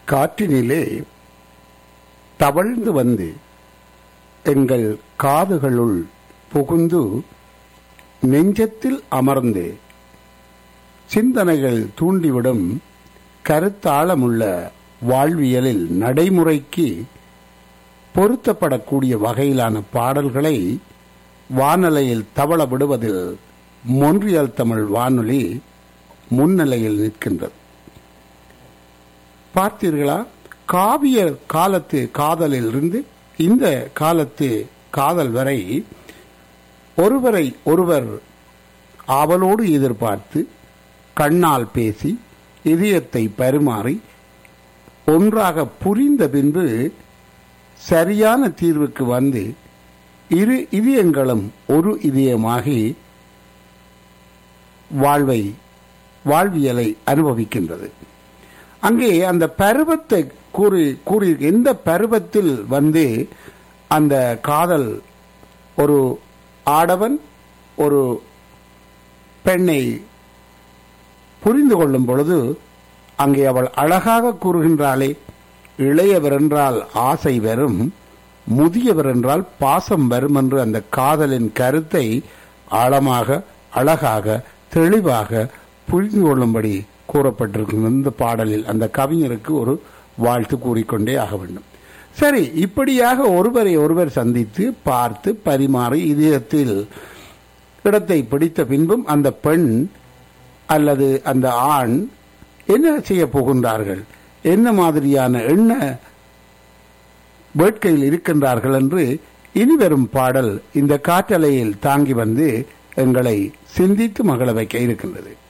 காற்றினிலே தவழ்ந்து வந்து எங்கள் காதுகளுள் புகுந்து நெஞ்சத்தில் அமர்ந்து சிந்தனைகள் தூண்டிவிடும் கருத்தாளமுள்ள வாழ்வியலில் நடைமுறைக்கு பொருத்தப்படக்கூடிய வகையிலான பாடல்களை வானலையில் தவள விடுவதில் மொன்றியல் தமிழ் வானொலி முன்னிலையில் நிற்கின்றது பார்த்தீர்களா காவிய காலத்து காதலில் இருந்து இந்த காலத்து காதல் வரை ஒருவரை ஒருவர் ஆவலோடு எதிர்பார்த்து கண்ணால் பேசி இதயத்தை பரிமாறி ஒன்றாக புரிந்த பின்பு சரியான தீர்வுக்கு வந்து இரு இதயங்களும் ஒரு இதயமாகி வாழ்வை வாழ்வியலை அனுபவிக்கின்றது அங்கே அந்த பருவத்தை கூறி கூறி எந்த பருவத்தில் வந்து அந்த காதல் ஒரு ஆடவன் ஒரு பெண்ணை புரிந்து கொள்ளும் பொழுது அங்கே அவள் அழகாக கூறுகின்றாளே இளையவர் என்றால் ஆசை வரும் முதியவர் என்றால் பாசம் வரும் என்று அந்த காதலின் கருத்தை ஆழமாக அழகாக தெளிவாக புரிந்து கொள்ளும்படி கூறப்பட்டிருக்கும் இந்த பாடலில் அந்த கவிஞருக்கு ஒரு வாழ்த்து கூறிக்கொண்டே ஆக வேண்டும் சரி இப்படியாக ஒருவரை ஒருவர் சந்தித்து பார்த்து பரிமாறி இதயத்தில் இடத்தை பிடித்த பின்பும் அந்த பெண் அல்லது அந்த ஆண் என்ன செய்ய போகின்றார்கள் என்ன மாதிரியான எண்ண வேட்கையில் இருக்கின்றார்கள் என்று இனிவரும் பாடல் இந்த காற்றலையில் தாங்கி வந்து எங்களை சிந்தித்து மகள வைக்க இருக்கின்றது